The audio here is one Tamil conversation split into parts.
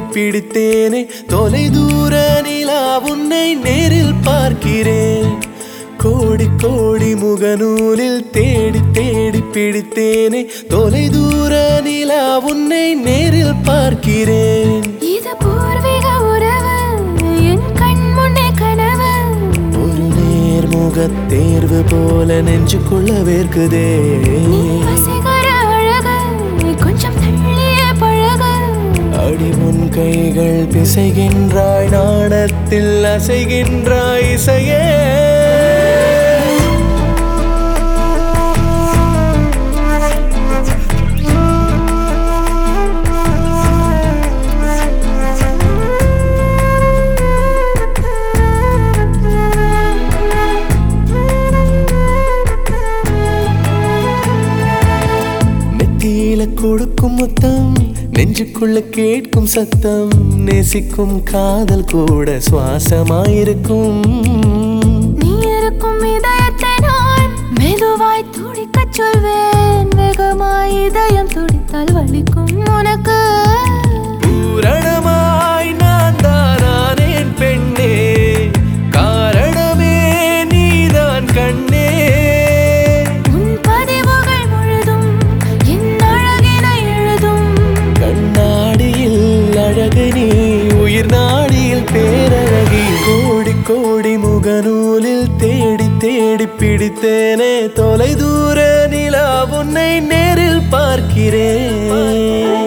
பிடித்தேனே தொலை தூர நிலா உன்னை நேரில் பார்க்கிறேன் கோடி கோடி முகநூலில் தேடி தேடி பிடித்தேனே தொலை தூர நிலா உன்னை நேரில் பார்க்கிறேன் இது பூர்வீக உறவு என் கண் முன்னே கனவு ஒரு நேர்முகத் தேர்வு போல நெஞ்சுக்குள்ள வேர்க்குதே நீ வசீகர அழகு கொஞ்சம் தள்ளியே பழகு அடி முன் கைகள் பிசைகின்றாய் நாணத்தில் அசைகின்றாய் இசையே நெத்தியில கொடுக்கும் முத்தம் நெஞ்சுக்குள்ள கேட்கும் சத்தம் நேசிக்கும் காதல் கூட சுவாசமாயிருக்கும் நீ இருக்கும் இதயத்தை நான் மெதுவாய் துடிக்கச் சொல்வேன் வேகமாய் இதயம் துடித்தால் வலிக்கும் உனக்கு பூரணமாய் நான் தானானேன் பெண்ணே காரணமே நீதான் கண்ணே உன் பதிவுகள் முழுதும் என் அழகினை எழுதும் கண்ணாடியில் அழகு நீ உயிர் நாடியில் பேரழகி கோடி கோடி முகநூலில் தேடி தேடி பிடித்தேனே தொலை தூர நிலா உன்னை நேரில் பார்க்கிறேன்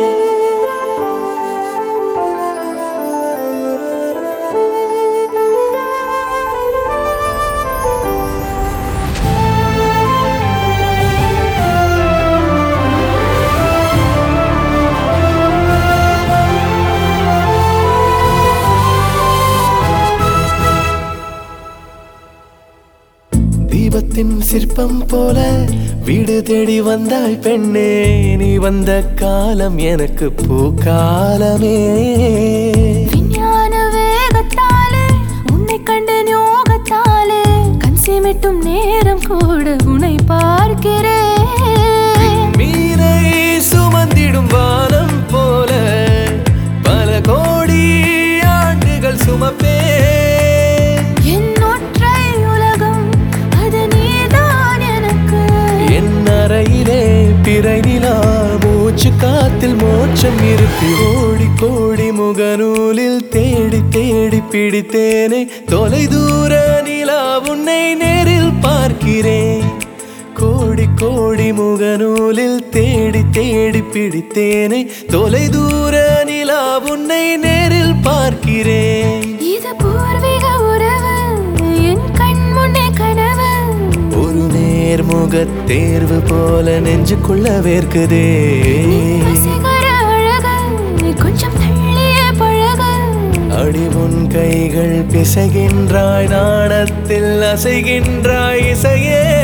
தீபத்தின் சிற்பம் போல வீடு தேடி வந்தாய் பெண்ணே நீ வந்த காலம் எனக்கு பூக்காலமே விஞ்ஞான வேகத்தாலே உன்னை கண்டு யோகத்தாலே கண் சிமிட்டும் நேரம் கூட உன்னை பார்க்கிறேன் மீனை சுமந்திடும் வானம் போல பல கோடி ஆண்டுகள் சுமப்பே என் ஒற்றை உலகம் அது நீதான் எனக்கு என் அறையிலே பிறை நிலா மூச்சு காத்தில் மோட்சம் இருக்கு கோடி கோடி முகநூலில் தேடி தேடி பிடித்தேனே தொலை தூர நிலா உன்னை நேரில் பார்க்கிறேன் கோடி கோடி முகநூலில் தேடி தேடி பிடித்தேனே தொலை தூர நிலா உன்னை நேரில் பார்க்கிறேன் இது பூர்வீக உறவு என் கண் முன்னே கனவு ஒரு நேர்முகத் தேர்வு போல நெஞ்சுக்குள்ள வேர்க்குதே வசீகர அழகு கொஞ்சம் தள்ளியே பழகு அடி உன் கைகள் பிசைகின்றாய் நாணத்தில் அசைகின்றாய் இசையே